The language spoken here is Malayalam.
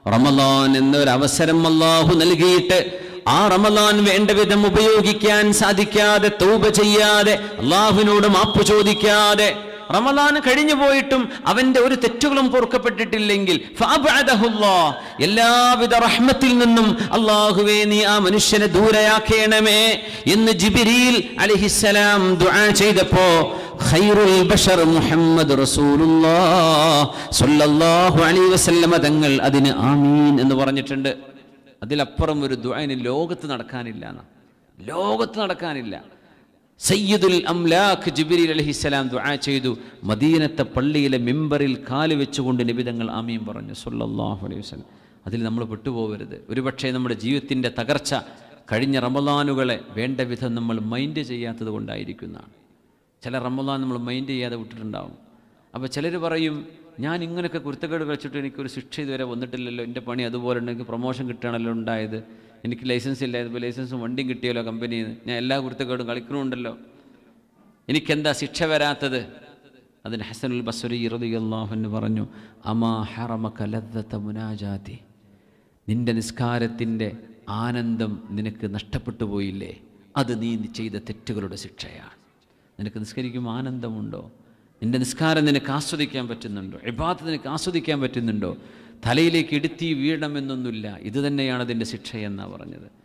റമലാൻ എന്നൊരു അവസരം അള്ളാഹു നൽകിയിട്ട് ആ റമലാൻ വേണ്ട വിധം ഉപയോഗിക്കാൻ സാധിക്കാതെ തൗബ ചെയ്യാതെ അള്ളാഹുവിനോട് മാപ്പ് ചോദിക്കാതെ റമദാൻ കഴിഞ്ഞു പോയിട്ടും അവന്റെ ഒരു തെറ്റുകളും പൊറുക്കപ്പെട്ടിട്ടില്ലെങ്കിൽ ഫഅബ്അദഹുല്ലാ. എല്ലാവിധ റഹ്മത്തിൽ നിന്നും അള്ളാഹുവേ നീ ആ മനുഷ്യനെ ദൂരയാക്കേണമേ എന്ന് ജിബിരിൽ അലിഹിസലാം ദുആ ചെയ്തപ്പോ ഖൈറുൽ ബഷർ മുഹമ്മദ് റസൂലുള്ളാഹ് സ്വല്ലല്ലാഹു അലൈഹി വസല്ലമ തങ്ങൾ അതിന് ആമീൻ എന്ന് പറഞ്ഞിട്ടുണ്ട് അതിലപ്പുറം ഒരു ദുആ ഇനി ലോകത്ത് നടക്കാനില്ല എന്നാ. ലോകത്ത് നടക്കാനില്ല സയ്യിദുൽ അംലാഖ് ജിബ്രീൽ അലൈഹിസ്സലാം ദുആ ചെയ്തു മദീനത്തെ പള്ളിയിലെ മിമ്പറിൽ കാല് വെച്ചുകൊണ്ട് നിബിതങ്ങൾ ആമീൻ പറഞ്ഞു സല്ലല്ലാഹു അലൈഹി വസല്ലം അതിൽ നമ്മൾ വിട്ടുപോകരുത് ഒരുപക്ഷെ നമ്മുടെ ജീവിതത്തിൻ്റെ തകർച്ച കഴിഞ്ഞ റമദാനുകളെ വേണ്ട വിധം നമ്മൾ മൈൻഡ് ചെയ്യാത്തത് കൊണ്ടായിരിക്കുന്നതാണ് ചില റമദാൻ നമ്മൾ മൈൻഡ് ചെയ്യാതെ വിട്ടിട്ടുണ്ടാവും അപ്പോൾ ചിലർ പറയും ഞാൻ ഇങ്ങനെയൊക്കെ കുരുത്തക്കേട് കളിച്ചിട്ട് എനിക്കൊരു ശിക്ഷ ഇതുവരെ വന്നിട്ടില്ലല്ലോ എൻ്റെ പണി അതുപോലെ ഉണ്ട് എനിക്ക് പ്രൊമോഷൻ കിട്ടുകയാണല്ലോ ഉണ്ടായത് എനിക്ക് ലൈസൻസ് ഇല്ല ഇപ്പോൾ ലൈസൻസും വണ്ടിയും കിട്ടിയല്ലോ കമ്പനിയിൽ നിന്ന് ഞാൻ എല്ലാ കുരുത്തക്കേടും കളിക്കണമുണ്ടല്ലോ എനിക്കെന്താ ശിക്ഷ വരാത്തത് അതിന് ഹസനുൽ ബസ്വരി ഇറദിയല്ലാഹുന്ന് പറഞ്ഞു അമാ ഹറമക ലദ്ദത മുനാജാതി നിന്റെ നിസ്കാരത്തിൻ്റെ ആനന്ദം നിനക്ക് നഷ്ടപ്പെട്ടു പോയില്ലേ അത് നീ ചെയ്ത തെറ്റുകളുടെ ശിക്ഷയാണ് നിനക്ക് നിസ്കരിക്കുമ്പോൾ ആനന്ദമുണ്ടോ നിന്റെ നിസ്കാരം നിനക്ക് ആസ്വദിക്കാൻ പറ്റുന്നുണ്ടോ ഇബാത്ത് നിനക്ക് ആസ്വദിക്കാൻ പറ്റുന്നുണ്ടോ തലയിലേക്ക് ഇടുത്തി വീഴണമെന്നൊന്നുമില്ല ഇത് തന്നെയാണ് അതിൻ്റെ ശിക്ഷയെന്നാണ് പറഞ്ഞത്